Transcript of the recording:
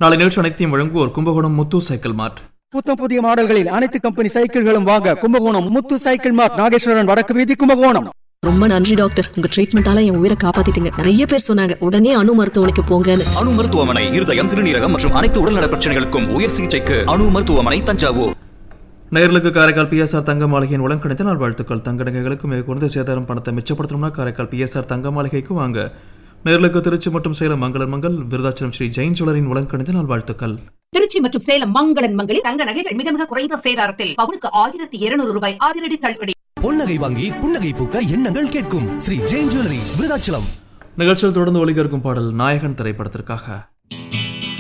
நாளை நிகழ்ச்சி அனைத்தையும் வழங்குவோர் கும்பகோணம் முத்து சைக்கிள் மார்ட் புத்தம் புதிய மாடல்களில் அனைத்து கம்பெனி சைக்கிள்களும் வாங்க கும்பகோணம் முத்து சைக்கிள் மார்ட் நாகேஸ்வரன் வடக்கு வீதி கும்பகோணம் ரொம்ப நன்றி டாக்டர் உங்க ட்ரீட்மெண்டால என் உயிரை காப்பாத்திட்டீங்க நிறைய பேர் சொன்னாங்க உடனே அணு மருத்துவமனைக்கு போங்கன்னு அணு மருத்துவமனை இருதயம் சிறுநீரகம் மற்றும் அனைத்து உடல்நல பிரச்சனைகளுக்கும் உயர் சிகிச்சைக்கு அணு மருத்துவமனை தஞ்சாவூர் நேர்களுக்கு காரைக்கால் பிஎஸ்ஆர் தங்க மாளிகையின் உடன்கணித்த நாள் வாழ்த்துக்கள் தங்க நகைகளுக்கு மிக குறைந்த சேதாரம் பணத்தை மிச்சப்படுத்தணும்னா காரைக்கால் பிஎஸ்ஆர் தங்க மாளிகைக்கு வாங்க நேர்களுக்கு திருச்சி மற்றும் சேலம் மங்களர் மங்கள் விருதாச்சலம் ஸ்ரீ ஜெயின் ஜுவலரின் உடன்கணித்த நாள் வாழ்த்துக்கள் திருச்சி மற்றும் சேலம் மங்களன் மங்களில் தங்க நகைகள் மிக மிக குறைந்த சேதாரத்தில் பவுனுக்கு ஆயிரத்தி இருநூறு ரூபாய் அதிரடி தள்ளுபடி பொன்னகை வாங்கி புன்னகை பூக்க எண்ணங்கள் கேட்கும் ஸ்ரீ ஜெயின் ஜுவல்லரி விருதாச்சலம் நிகழ்ச்சியில் தொடர்ந்து ஒளிகருக்கும் பாடல் நாயகன் திரைப்படத்திற்காக